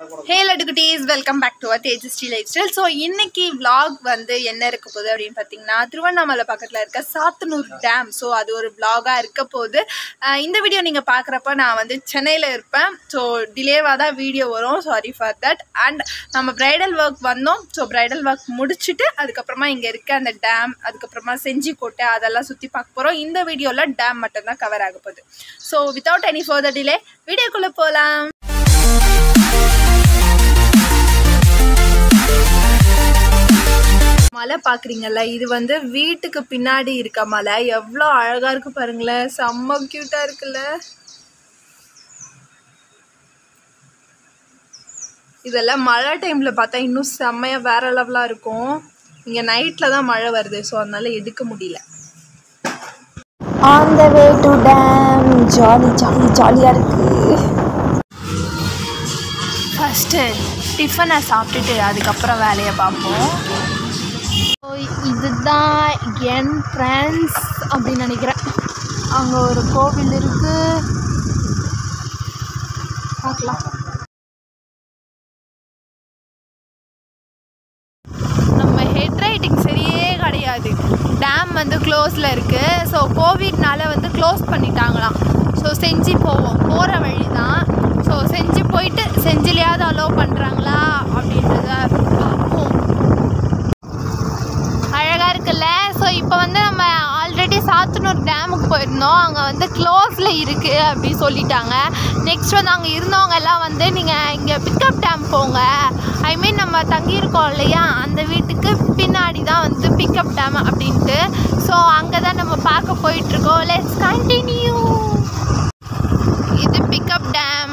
ஹே லட்டுக்குட்டீஸ் welcome back to Tejashree lifestyle so இன்னைக்கு vlog வந்து என்ன இருக்க போகுது அப்படின்னு பார்த்தீங்கன்னா திருவண்ணாமலை பக்கத்தில் இருக்க சாத்தனூர் டேம் ஸோ அது ஒரு vlog-ஆ இருக்க போகுது அஹ் இந்த வீடியோ நீங்கள் பார்க்குறப்ப நான் வந்து சென்னையில் இருப்பேன் ஸோ டிலேவாக தான் வீடியோ வரும் சாரி ஃபார் தட் அண்ட் நம்ம பிரைடல் ஒர்க் வந்தோம் ஸோ பிரைடல் ஒர்க் முடிச்சுட்டு அதுக்கப்புறமா இங்கே இருக்க அந்த டேம் அதுக்கப்புறமா செஞ்சி கோட்டை அதெல்லாம் சுற்றி பார்க்க போகிறோம் இந்த வீடியோவில் டேம் மட்டும்தான் கவர் ஆக போகுது so without any further delay வீடியோக்குள்ளே போகலாம் மலை பார்க்குறீங்கல்ல இது வந்து வீட்டுக்கு பின்னாடி இருக்க மலை எவ்வளோ அழகாக இருக்கு பாருங்களேன் செம்ம க்யூட்டாக இருக்குல்ல இதெல்லாம் மழை டைமில் பார்த்தா இன்னும் செம்மையாக வேற லெவலாக இருக்கும் இங்கே நைட்டில் தான் மழை வருது ஸோ அதனால எடுக்க முடியல on the way to dam jolly jolly ஜாலியாக இருக்குது ஃபஸ்ட்டு டிஃபனை சாப்பிட்டுட்டு அதுக்கப்புறம் வேலையை பார்ப்போம் ஸோ இதுதான் என்ட்ரன்ஸ் அப்படின்னு நினைக்கிறேன் அங்கே ஒரு கோவில் இருக்கு பார்க்கலாம் நம்ம ஹெட் ரைட்டிங் சரியே கிடையாது டேம் வந்து க்ளோஸில் இருக்குது ஸோ கோவிட்னால வந்து க்ளோஸ் பண்ணிட்டாங்களாம் ஸோ செஞ்சு போவோம் போகிற வழி தான் ஸோ செஞ்சு போயிட்டு செஞ்சிலையாவது அலோவ் பண்ணுறாங்களா அப்படின்றத பார்ப்போம் அழகாக இருக்குல்ல ஸோ இப்போ வந்து நம்ம ஆல்ரெடி சாத்தனூர் டேமுக்கு போயிருந்தோம் அங்கே வந்து க்ளோஸில் இருக்குது அப்படி சொல்லிட்டாங்க நெக்ஸ்ட் வந்து அங்கே இருந்தவங்க எல்லாம் வந்து நீங்கள் இங்கே பிக்கப் டேம் போங்க ஐ மீன் நம்ம தங்கியிருக்கோம் இல்லையா அந்த வீட்டுக்கு பின்னாடி தான் வந்து பிக்கப் டேம் அப்படின்ட்டு ஸோ அங்கே தான் நம்ம பார்க்க போயிட்டுருக்கோம் லெட்ஸ் கண்டினியூ இது பிக்கப் டேம்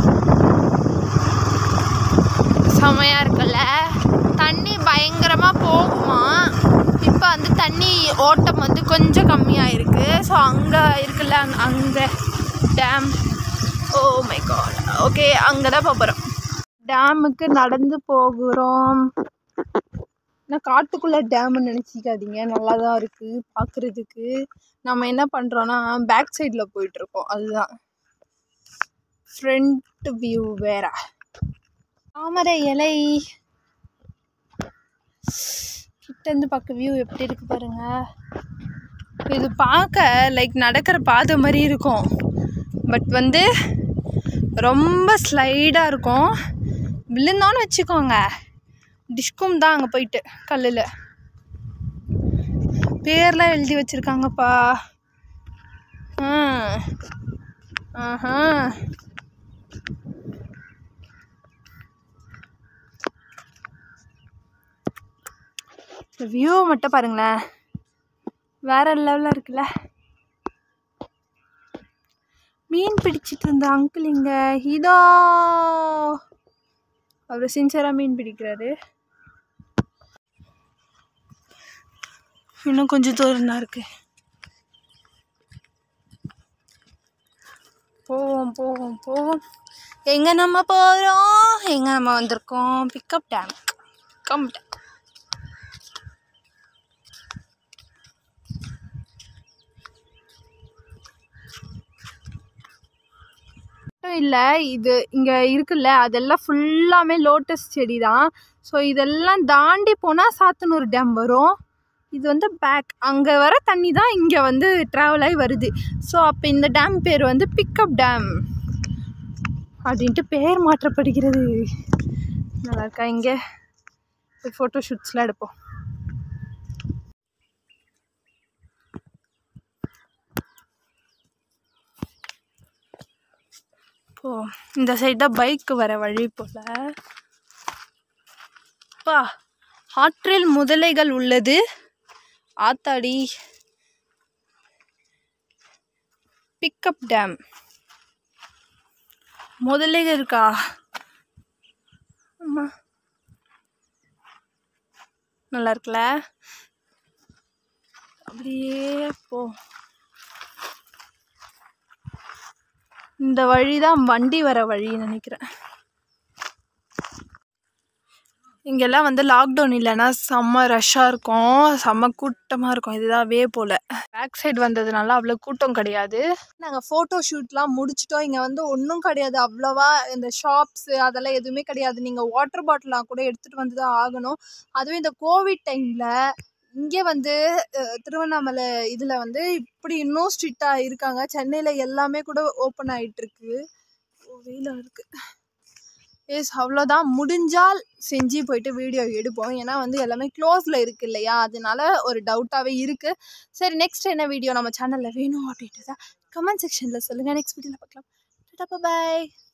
செமையாக இருக்குல்ல தண்ணி பயங்கரமாக போகுமா இப்போ வந்து தண்ணி ஓட்டம் வந்து கொஞ்சம் கம்மியாக இருக்குது ஸோ அங்கே இருக்குல்ல அங்கே dam oh my god okay அங்கே தான் போகிறோம் டேமுக்கு நடந்து போகிறோம் நான் காட்டுக்குள்ளே டேம்னு நினச்சிக்காதீங்க நல்லா தான் இருக்குது பார்க்குறதுக்கு நம்ம என்ன பண்ணுறோன்னா பேக் சைடில் போயிட்டுருக்கோம் அதுதான் ஃப்ரண்ட் வியூ வேற தாமரை இலை கிட்டேருந்து பார்க்க வியூ எப்படி இருக்கு பாருங்க இது பார்க்க லைக் நடக்கிற பாதை மாதிரி இருக்கும் பட் வந்து ரொம்ப ஸ்லைடாக இருக்கும் விழுந்தோன்னு வச்சுக்கோங்க டிஸ்கும் தான் அங்கே போயிட்டு கல்லில் பேர்லாம் எழுதி வச்சுருக்காங்கப்பா ஆ ஆஹா இந்த வியூ மட்டும் பாருங்களேன் வேற லெவலில் இருக்குல்ல மீன் பிடிச்சிட்டு இருந்த அங்கிள் இங்க இதோ அவர் சின்சராக மீன் பிடிக்கிறாரு இன்னும் கொஞ்சம் தூரம் தான் இருக்கு போவோம் போவோம் போவோம் எங்கே நம்ம போகிறோம் எங்கே நம்ம வந்திருக்கோம் பிக்கப் டேம் கம் டேம் மட்டும் இல்லை இது இங்கே இருக்குல்ல அதெல்லாம் ஃபுல்லாமே லோட்டஸ் செடி தான் ஸோ இதெல்லாம் தாண்டி போனால் சாத்தனூர் டேம் வரும் இது வந்து பேக் அங்கே வர தண்ணி தான் இங்கே வந்து ட்ராவல் ஆகி வருது ஸோ அப்போ இந்த டேம் பேர் வந்து பிக்கப் டேம் அப்படின்ட்டு பேர் மாற்றப்படுகிறது நல்லா இருக்கா இங்கே ஃபோட்டோ ஷூட்ஸ்லாம் எடுப்போம் போ இந்த சைடு தான் பைக்கு வர வழி போல பா ஆற்றில் முதலைகள் உள்ளது ஆத்தாடி பிக்கப் டேம் முதலைகள் இருக்கா ஆமா நல்லா இருக்குல்ல அப்படியே போ இந்த வழி தான் வண்டி வர வழின்னு நினைக்கிறேன் இங்கெல்லாம் வந்து லாக்டவுன் இல்லைன்னா செம்ம ரஷ்ஷாக இருக்கும் செம்ம கூட்டமாக இருக்கும் இதுதான் வே போல் பேக் சைடு வந்ததுனால அவ்வளோ கூட்டம் கிடையாது நாங்கள் ஃபோட்டோ ஷூட்லாம் முடிச்சிட்டோம் இங்கே வந்து ஒன்றும் கிடையாது அவ்வளோவா இந்த ஷாப்ஸு அதெல்லாம் எதுவுமே கிடையாது நீங்கள் வாட்டர் பாட்டிலாம் கூட எடுத்துகிட்டு வந்து தான் ஆகணும் அதுவும் இந்த கோவிட் டைமில் இங்கே வந்து அஹ், திருவண்ணாமலை இதில் வந்து இப்படி இன்னும் ஸ்ட்ரிக்டாக இருக்காங்க சென்னையில் எல்லாமே கூட ஓப்பன் ஆகிட்டுருக்கு வெயிலாக இருக்குது எஸ் அவ்வளோதான் முடிஞ்சால் செஞ்சு போயிட்டு வீடியோ எடுப்போம் ஏன்னா வந்து எல்லாமே க்ளோஸில் இருக்குது இல்லையா அதனால ஒரு டவுட்டாகவே இருக்குது சரி நெக்ஸ்ட் என்ன வீடியோ நம்ம சேனலில் வேணும் அப்படின்றத கமெண்ட் செக்ஷனில் சொல்லுங்கள் நெக்ஸ்ட் வீடியோவில் பார்க்கலாம் பாய்